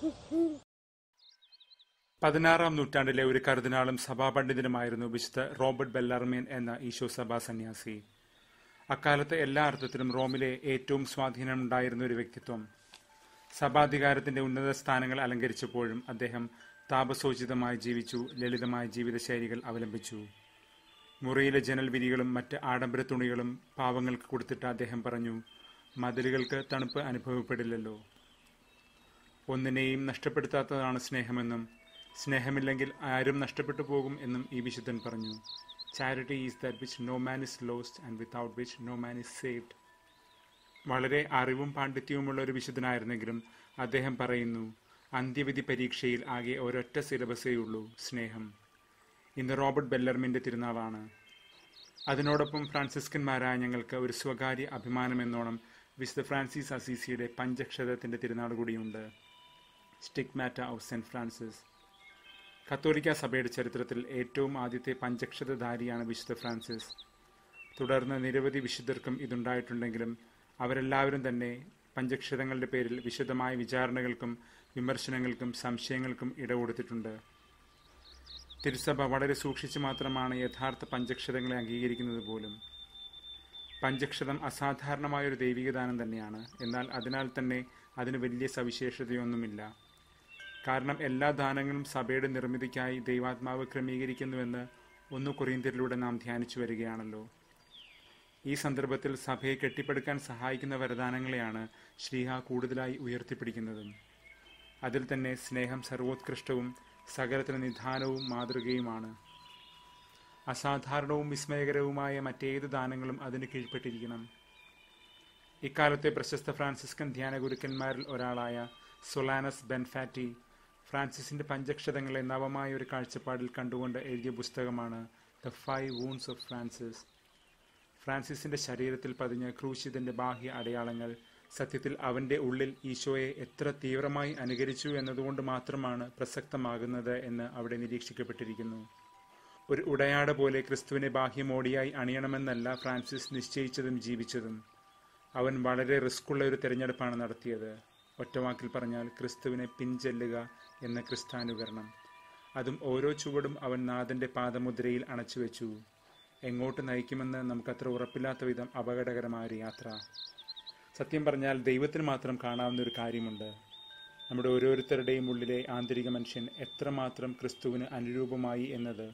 പതിനാറാം നൂറ്റാണ്ടിലെ ഒരു കർദിനാളും സഭാപണ്ഡിതനുമായിരുന്നു വിശുദ്ധ റോബർട്ട് ബെല്ലാർമേൻ എന്ന ഈശോ സഭാ സന്യാസി അക്കാലത്ത് എല്ലാ അർത്ഥത്തിലും റോമിലെ ഏറ്റവും സ്വാധീനമുണ്ടായിരുന്ന ഒരു വ്യക്തിത്വം സഭാധികാരത്തിന്റെ ഉന്നത സ്ഥാനങ്ങൾ അലങ്കരിച്ചപ്പോഴും അദ്ദേഹം താപസോചിതമായി ജീവിച്ചു ലളിതമായ ജീവിതശൈലികൾ അവലംബിച്ചു മുറിയിലെ ജനൽ വിരികളും മറ്റ് ആഡംബര തുണികളും പാവങ്ങൾക്ക് കൊടുത്തിട്ട് അദ്ദേഹം പറഞ്ഞു മതിലുകൾക്ക് തണുപ്പ് അനുഭവപ്പെടില്ലല്ലോ ഒന്നിനെയും നഷ്ടപ്പെടുത്താത്തതാണ് സ്നേഹമെന്നും സ്നേഹമില്ലെങ്കിൽ ആരും നഷ്ടപ്പെട്ടു പോകും എന്നും ഈ വിശുദ്ധൻ പറഞ്ഞു charity is that which no man is lost and without which no man is saved വളരെ അറിവും പാണ്ഡിത്യവുമുള്ള ഒരു വിശുദ്ധനായിരുന്നെങ്കിലും അദ്ദേഹം പറയുന്നു അന്ത്യവിധി പരീക്ഷയിൽ ആകെ ഒരൊറ്റ സിലബസേ ഉള്ളൂ സ്നേഹം ഇന്ന് റോബർട്ട് ബെല്ലർമിന്റെ തിരുനാളാണ് അതിനോടൊപ്പം ഫ്രാൻസിസ്കന്മാരായ ഞങ്ങൾക്ക് ഒരു സ്വകാര്യ അഭിമാനമെന്നോണം വിശുദ്ധ ഫ്രാൻസിസ് അസീസിയുടെ പഞ്ചക്ഷതത്തിന്റെ തിരുനാൾ കൂടിയുണ്ട് സ്റ്റിഗ്മാറ്റ ഓഫ് സെന്റ് ഫ്രാൻസിസ് കത്തോലിക്ക സഭയുടെ ചരിത്രത്തിൽ ഏറ്റവും ആദ്യത്തെ പഞ്ചക്ഷതധാരിയാണ് വിശുദ്ധ ഫ്രാൻസിസ് തുടർന്ന് നിരവധി വിശുദ്ധർക്കും ഇതുണ്ടായിട്ടുണ്ടെങ്കിലും അവരെല്ലാവരും തന്നെ പഞ്ചക്ഷതങ്ങളുടെ പേരിൽ വിശദമായ വിചാരണകൾക്കും വിമർശനങ്ങൾക്കും സംശയങ്ങൾക്കും ഇടകൊടുത്തിട്ടുണ്ട് തിരുസഭ വളരെ സൂക്ഷിച്ചു മാത്രമാണ് യഥാർത്ഥ പഞ്ചക്ഷതങ്ങളെ അംഗീകരിക്കുന്നത് പോലും പഞ്ചക്ഷതം അസാധാരണമായ ഒരു ദൈവികദാനം തന്നെയാണ് എന്നാൽ അതിനാൽ തന്നെ അതിന് വലിയ സവിശേഷതയൊന്നുമില്ല കാരണം എല്ലാ ദാനങ്ങളും സഭയുടെ നിർമ്മിതിക്കായി ദൈവാത്മാവ് ക്രമീകരിക്കുന്നുവെന്ന് ഒന്ന് കുറിയന്തിരിലൂടെ നാം ധ്യാനിച്ചു വരികയാണല്ലോ ഈ സന്ദർഭത്തിൽ സഭയെ കെട്ടിപ്പടുക്കാൻ സഹായിക്കുന്ന വരദാനങ്ങളെയാണ് ശ്രീഹ കൂടുതലായി ഉയർത്തിപ്പിടിക്കുന്നതും അതിൽ തന്നെ സ്നേഹം സർവോത്കൃഷ്ടവും സകലത്തിന് നിധാനവും മാതൃകയുമാണ് അസാധാരണവും വിസ്മയകരവുമായ മറ്റേത് ദാനങ്ങളും അതിന് കീഴ്പ്പെട്ടിരിക്കണം ഇക്കാലത്തെ പ്രശസ്ത ഫ്രാൻസിസ്കൻ ധ്യാന ഗുരുക്കന്മാരിൽ ഒരാളായ സൊലാനസ് ബെൻഫാറ്റി ഫ്രാൻസിസിന്റെ പഞ്ചക്ഷതങ്ങളെ നവമായ ഒരു കാഴ്ചപ്പാടിൽ കണ്ടുകൊണ്ട് എഴുതിയ പുസ്തകമാണ് the five wounds of Francis ഫ്രാൻസിസിന്റെ ശരീരത്തിൽ പതിഞ്ഞ ക്രൂശിതന്റെ ബാഹ്യ അടയാളങ്ങൾ സത്യത്തിൽ അവന്റെ ഉള്ളിൽ ഈശോയെ എത്ര തീവ്രമായി അനുകരിച്ചു എന്നതുകൊണ്ട് മാത്രമാണ് പ്രസക്തമാകുന്നത് എന്ന് അവിടെ നിരീക്ഷിക്കപ്പെട്ടിരിക്കുന്നു ഒരു ഉടയാട പോലെ ക്രിസ്തുവിനെ ബാഹ്യമോടിയായി അണിയണമെന്നല്ല ഫ്രാൻസിസ് നിശ്ചയിച്ചതും ജീവിച്ചതും അവൻ വളരെ റിസ്ക്കുള്ള ഒരു തിരഞ്ഞെടുപ്പാണ് നടത്തിയത് ഒറ്റവാക്കിൽ പറഞ്ഞാൽ ക്രിസ്തുവിനെ പിൻചെല്ലുക എന്ന ക്രിസ്താനുകരണം അതും ഓരോ ചുവടും അവൻ നാഥന്റെ പാദമുദ്രയിൽ അണച്ചുവെച്ചു എങ്ങോട്ട് നയിക്കുമെന്ന് നമുക്കത്ര ഉറപ്പില്ലാത്ത വിധം അപകടകരമായ ഒരു യാത്ര സത്യം പറഞ്ഞാൽ ദൈവത്തിന് മാത്രം കാണാവുന്ന ഒരു കാര്യമുണ്ട് നമ്മുടെ ഓരോരുത്തരുടെയും ഉള്ളിലെ ആന്തരിക മനുഷ്യൻ എത്രമാത്രം ക്രിസ്തുവിന് അനുരൂപമായി എന്നത്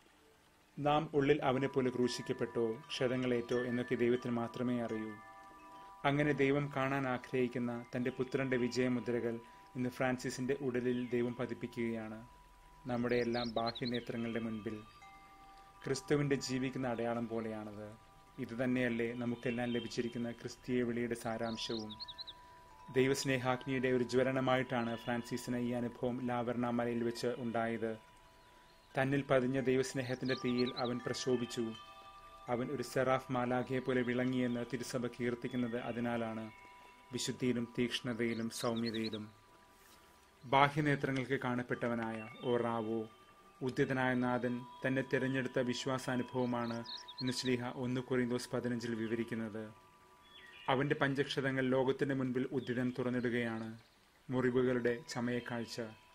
നാം ഉള്ളിൽ അവനെ പോലെ ക്രൂശിക്കപ്പെട്ടോ ക്ഷതങ്ങളേറ്റോ എന്നൊക്കെ ദൈവത്തിന് മാത്രമേ അറിയൂ അങ്ങനെ ദൈവം കാണാൻ ആഗ്രഹിക്കുന്ന തന്റെ പുത്രന്റെ വിജയമുദ്രകൾ ഇന്ന് ഫ്രാൻസിസിന്റെ ഉടലിൽ ദൈവം പതിപ്പിക്കുകയാണ് നമ്മുടെ എല്ലാം ബാഹ്യനേത്രങ്ങളുടെ മുൻപിൽ ക്രിസ്തുവിന്റെ ജീവിക്കുന്ന അടയാളം പോലെയാണത് ഇതുതന്നെയല്ലേ നമുക്കെല്ലാം ലഭിച്ചിരിക്കുന്ന ക്രിസ്തീയ വിളിയുടെ സാരാംശവും ദൈവസ്നേഹാഗ്നിയുടെ ഒരു ജ്വലനമായിട്ടാണ് ഫ്രാൻസിസിന് ഈ അനുഭവം ലാവർണ മലയിൽ വെച്ച് ഉണ്ടായത് തന്നിൽ പതിഞ്ഞ ദൈവസ്നേഹത്തിന്റെ തീയിൽ അവൻ പ്രശോഭിച്ചു അവൻ ഒരു സെറാഫ് മാലാഖയെ പോലെ വിളങ്ങിയെന്ന് തിരുസഭ കീർത്തിക്കുന്നത് അതിനാലാണ് വിശുദ്ധിയിലും തീക്ഷ്ണതയിലും സൗമ്യതയിലും ബാഹ്യനേത്രങ്ങൾക്ക് കാണപ്പെട്ടവനായ ഓ റാവോ ഉദ്യതനായ നാഥൻ തന്നെ തിരഞ്ഞെടുത്ത വിശ്വാസാനുഭവമാണ് ഇന്ന് ശ്ലീഹ ഒന്ന് കൊറിന്തോസ് പതിനഞ്ചിൽ വിവരിക്കുന്നത് അവന്റെ പഞ്ചക്ഷതങ്ങൾ ലോകത്തിന്റെ മുൻപിൽ ഉദ്യതൻ തുറന്നിടുകയാണ് മുറിവുകളുടെ ചമയക്കാഴ്ച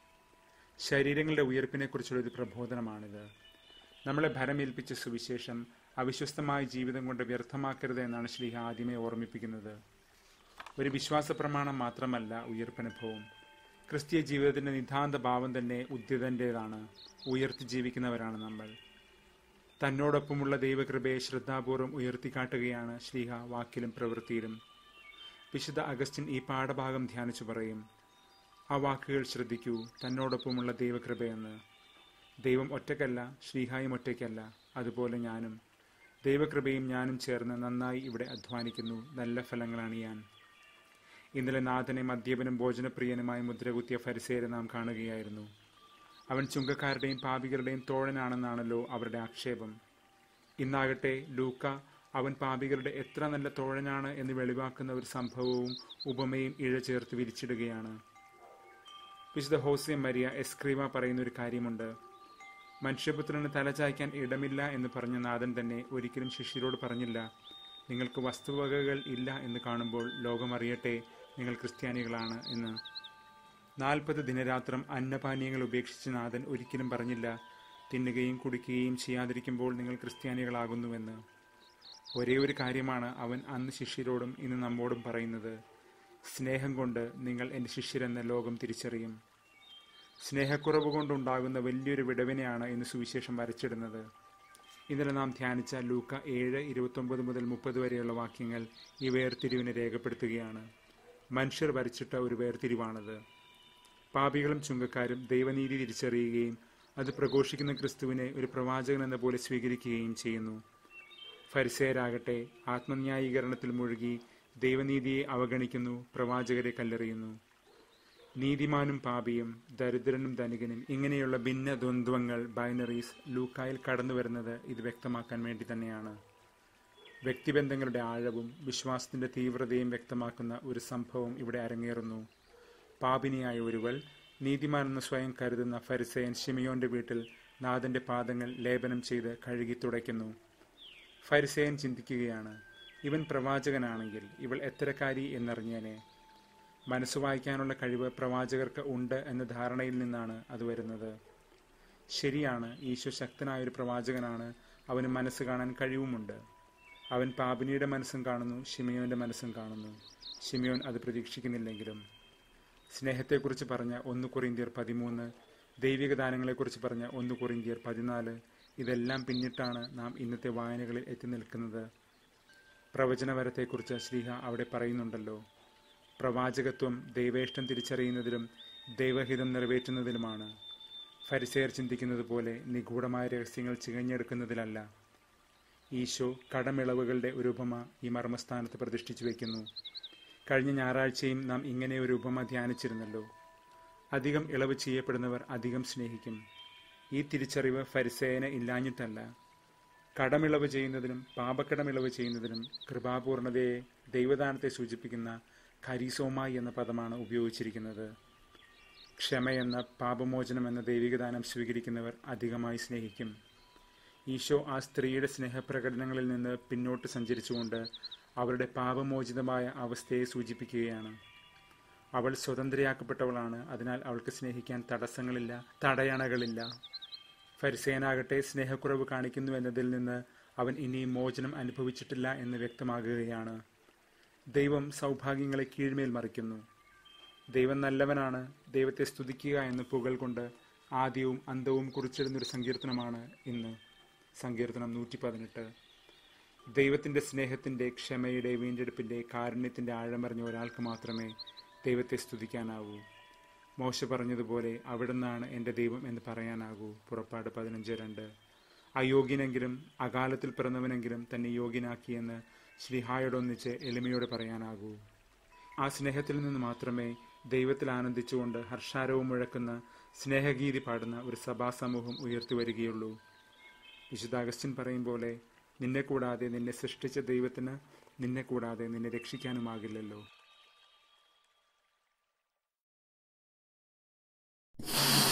ശരീരങ്ങളുടെ ഉയർപ്പിനെക്കുറിച്ചുള്ള ഒരു പ്രബോധനമാണിത് നമ്മളെ ഭരമേൽപ്പിച്ച സുവിശേഷം അവിശ്വസ്തമായ ജീവിതം കൊണ്ട് വ്യർത്ഥമാക്കരുത് എന്നാണ് ശ്രീഹ ആദ്യമേ ഓർമ്മിപ്പിക്കുന്നത് ഒരു വിശ്വാസ പ്രമാണം മാത്രമല്ല ഉയർപ്പനുഭവം ക്രിസ്തീയ ജീവിതത്തിന്റെ നിതാന്ത ഭാവം തന്നെ ഉദ്യതന്റേതാണ് ഉയർത്തി ജീവിക്കുന്നവരാണ് നമ്മൾ തന്നോടൊപ്പമുള്ള ദൈവകൃപയെ ശ്രദ്ധാപൂർവം ഉയർത്തിക്കാട്ടുകയാണ് ശ്രീഹ വാക്കിലും പ്രവൃത്തിയിലും വിശുദ്ധ അഗസ്റ്റിൻ ഈ പാഠഭാഗം ധ്യാനിച്ചു പറയും ആ വാക്കുകൾ ശ്രദ്ധിക്കൂ തന്നോടൊപ്പമുള്ള ദൈവകൃപയെന്ന് ദൈവം ഒറ്റയ്ക്കല്ല ശ്രീഹായും ഒറ്റയ്ക്കല്ല അതുപോലെ ഞാനും ദൈവകൃപയും ഞാനും ചേർന്ന് നന്നായി ഇവിടെ അധ്വാനിക്കുന്നു നല്ല ഫലങ്ങൾ അണിയാൻ ഇന്നലെ നാഥനെ മദ്യപനും ഭോജനപ്രിയനുമായി മുദ്രകുത്തിയ ഫരിസേരെ നാം കാണുകയായിരുന്നു അവൻ ചുങ്കക്കാരുടെയും പാപികളുടെയും തോഴനാണെന്നാണല്ലോ അവരുടെ ആക്ഷേപം ഇന്നാകട്ടെ ലൂക്ക അവൻ പാപികളുടെ എത്ര നല്ല തോഴനാണ് എന്ന് വെളിവാക്കുന്ന ഒരു സംഭവവും ഉപമയും ഇഴ ചേർത്ത് വിരിച്ചിടുകയാണ് വിശുദ്ധ ഹോസെ മരിയ എസ്ക്രീവ പറയുന്ന ഒരു കാര്യമുണ്ട് മനുഷ്യപുത്രന് തലചായ്ക്കാൻ ഇടമില്ല എന്ന് പറഞ്ഞ നാഥൻ തന്നെ ഒരിക്കലും ശിഷ്യരോട് പറഞ്ഞില്ല നിങ്ങൾക്ക് വസ്തുവകകൾ ഇല്ല എന്ന് കാണുമ്പോൾ ലോകം അറിയട്ടെ നിങ്ങൾ ക്രിസ്ത്യാനികളാണ് എന്ന് നാൽപ്പത് ദിനരാത്രം അന്നപാനീയങ്ങൾ ഉപേക്ഷിച്ച് നാഥൻ ഒരിക്കലും പറഞ്ഞില്ല തിന്നുകയും കുടിക്കുകയും ചെയ്യാതിരിക്കുമ്പോൾ നിങ്ങൾ ക്രിസ്ത്യാനികളാകുന്നുവെന്ന് ഒരേ ഒരു കാര്യമാണ് അവൻ അന്ന് ശിഷ്യരോടും ഇന്ന് നമ്മോടും പറയുന്നത് സ്നേഹം കൊണ്ട് നിങ്ങൾ എൻ്റെ ശിഷ്യരെന്ന ലോകം തിരിച്ചറിയും സ്നേഹക്കുറവ് കൊണ്ടുണ്ടാകുന്ന വലിയൊരു വിടവിനെയാണ് ഇന്ന് സുവിശേഷം വരച്ചിടുന്നത് ഇന്നലെ നാം ധ്യാനിച്ച ലൂക്ക ഏഴ് ഇരുപത്തൊമ്പത് മുതൽ മുപ്പത് വരെയുള്ള വാക്യങ്ങൾ ഈ വേർതിരിവിനെ രേഖപ്പെടുത്തുകയാണ് മനുഷ്യർ വരച്ചിട്ട ഒരു വേർതിരിവാണത് പാപികളും ചുങ്കക്കാരും ദൈവനീതി തിരിച്ചറിയുകയും അത് പ്രഘോഷിക്കുന്ന ക്രിസ്തുവിനെ ഒരു പ്രവാചകൻ എന്ന പോലെ സ്വീകരിക്കുകയും ചെയ്യുന്നു ഫരിസേരാകട്ടെ ആത്മന്യായീകരണത്തിൽ മുഴുകി ദൈവനീതിയെ അവഗണിക്കുന്നു പ്രവാചകരെ കല്ലെറിയുന്നു നീതിമാനും പാപിയും ദരിദ്രനും ധനികനും ഇങ്ങനെയുള്ള ഭിന്ന ദ്വന്ദ്വങ്ങൾ ബൈനറീസ് ലൂക്കായിൽ കടന്നു വരുന്നത് ഇത് വ്യക്തമാക്കാൻ വേണ്ടി തന്നെയാണ് വ്യക്തിബന്ധങ്ങളുടെ ആഴവും വിശ്വാസത്തിന്റെ തീവ്രതയും വ്യക്തമാക്കുന്ന ഒരു സംഭവം ഇവിടെ അരങ്ങേറുന്നു പാപിനിയായ ഒരുവൾ നീതിമാനെന്ന് സ്വയം കരുതുന്ന ഫരിസയൻ ഷിമിയോന്റെ വീട്ടിൽ നാഥന്റെ പാദങ്ങൾ ലേപനം ചെയ്ത് കഴുകി തുടയ്ക്കുന്നു ഫരിസയൻ ചിന്തിക്കുകയാണ് ഇവൻ പ്രവാചകനാണെങ്കിൽ ഇവൾ എത്തരക്കാരി എന്നറിഞ്ഞേനെ മനസ്സ് വായിക്കാനുള്ള കഴിവ് പ്രവാചകർക്ക് ഉണ്ട് എന്ന ധാരണയിൽ നിന്നാണ് അത് വരുന്നത് ശരിയാണ് ഈശോ ശക്തനായ ഒരു പ്രവാചകനാണ് അവന് മനസ്സ് കാണാൻ കഴിവുമുണ്ട് അവൻ പാപിനിയുടെ മനസ്സും കാണുന്നു ഷിമിയോന്റെ മനസ്സും കാണുന്നു ഷിമിയോൻ അത് പ്രതീക്ഷിക്കുന്നില്ലെങ്കിലും സ്നേഹത്തെക്കുറിച്ച് പറഞ്ഞ ഒന്ന് കുറിന്തിയർ പതിമൂന്ന് ദൈവിക ദാനങ്ങളെക്കുറിച്ച് പറഞ്ഞ ഒന്ന് കുറിന്തിയർ പതിനാല് ഇതെല്ലാം പിന്നിട്ടാണ് നാം ഇന്നത്തെ വായനകളിൽ എത്തി നിൽക്കുന്നത് പ്രവചനവരത്തെക്കുറിച്ച് ശ്രീഹ അവിടെ പറയുന്നുണ്ടല്ലോ പ്രവാചകത്വം ദൈവേഷ്ടം തിരിച്ചറിയുന്നതിലും ദൈവഹിതം നിറവേറ്റുന്നതിലുമാണ് ഫരിസേർ ചിന്തിക്കുന്നത് പോലെ നിഗൂഢമായ രഹസ്യങ്ങൾ ചികഞ്ഞെടുക്കുന്നതിലല്ല ഈശോ കടമിളവുകളുടെ ഒരു ഉപമ ഈ മർമ്മസ്ഥാനത്ത് പ്രതിഷ്ഠിച്ചു വയ്ക്കുന്നു കഴിഞ്ഞ ഞായറാഴ്ചയും നാം ഇങ്ങനെ ഒരു ഉപമ ധ്യാനിച്ചിരുന്നല്ലോ അധികം ഇളവ് ചെയ്യപ്പെടുന്നവർ അധികം സ്നേഹിക്കും ഈ തിരിച്ചറിവ് ഫരിസേന ഇല്ലാഞ്ഞിട്ടല്ല കടമിളവ് ചെയ്യുന്നതിനും പാപക്കടമിളവ് ചെയ്യുന്നതിനും കൃപാപൂർണതയെ ദൈവദാനത്തെ സൂചിപ്പിക്കുന്ന ഖരീസോമായി എന്ന പദമാണ് ഉപയോഗിച്ചിരിക്കുന്നത് ക്ഷമയെന്ന പാപമോചനം എന്ന ദൈവികദാനം സ്വീകരിക്കുന്നവർ അധികമായി സ്നേഹിക്കും ഈശോ ആ സ്ത്രീയുടെ സ്നേഹപ്രകടനങ്ങളിൽ നിന്ന് പിന്നോട്ട് സഞ്ചരിച്ചുകൊണ്ട് അവരുടെ പാപമോചിതമായ അവസ്ഥയെ സൂചിപ്പിക്കുകയാണ് അവൾ സ്വതന്ത്രയാക്കപ്പെട്ടവളാണ് അതിനാൽ അവൾക്ക് സ്നേഹിക്കാൻ തടസ്സങ്ങളില്ല തടയണകളില്ല ഫരിസേനാകട്ടെ സ്നേഹക്കുറവ് കാണിക്കുന്നു എന്നതിൽ നിന്ന് അവൻ ഇനിയും മോചനം അനുഭവിച്ചിട്ടില്ല എന്ന് വ്യക്തമാകുകയാണ് ദൈവം സൗഭാഗ്യങ്ങളെ കീഴ്മേൽ മറിക്കുന്നു ദൈവം നല്ലവനാണ് ദൈവത്തെ സ്തുതിക്കുക എന്ന് പുകൾ കൊണ്ട് ആദ്യവും അന്തവും കുറിച്ചിടുന്നൊരു സങ്കീർത്തനമാണ് ഇന്ന് സങ്കീർത്തനം നൂറ്റി പതിനെട്ട് ദൈവത്തിന്റെ സ്നേഹത്തിന്റെ ക്ഷമയുടെ വീണ്ടെടുപ്പിന്റെ കാരുണ്യത്തിന്റെ ആഴമറിഞ്ഞ ഒരാൾക്ക് മാത്രമേ ദൈവത്തെ സ്തുതിക്കാനാവൂ മോശ പറഞ്ഞതുപോലെ അവിടുന്നാണ് എൻ്റെ ദൈവം എന്ന് പറയാനാകൂ പുറപ്പാട് പതിനഞ്ച് രണ്ട് അയോഗ്യനെങ്കിലും അകാലത്തിൽ പിറന്നവനെങ്കിലും തന്നെ യോഗ്യനാക്കിയെന്ന് ശ്രീഹായോടൊന്നിച്ച് എളിമയോട് പറയാനാകൂ ആ സ്നേഹത്തിൽ നിന്ന് മാത്രമേ ദൈവത്തിൽ ആനന്ദിച്ചുകൊണ്ട് ഹർഷാരവും മുഴക്കുന്ന സ്നേഹഗീതി പാടുന്ന ഒരു സഭാസമൂഹം ഉയർത്തി വരികയുള്ളൂ വിശുദ്ധ അഗസ്റ്റിൻ പറയും പോലെ നിന്നെ കൂടാതെ നിന്നെ സൃഷ്ടിച്ച ദൈവത്തിന് നിന്നെ കൂടാതെ നിന്നെ രക്ഷിക്കാനുമാകില്ലല്ലോ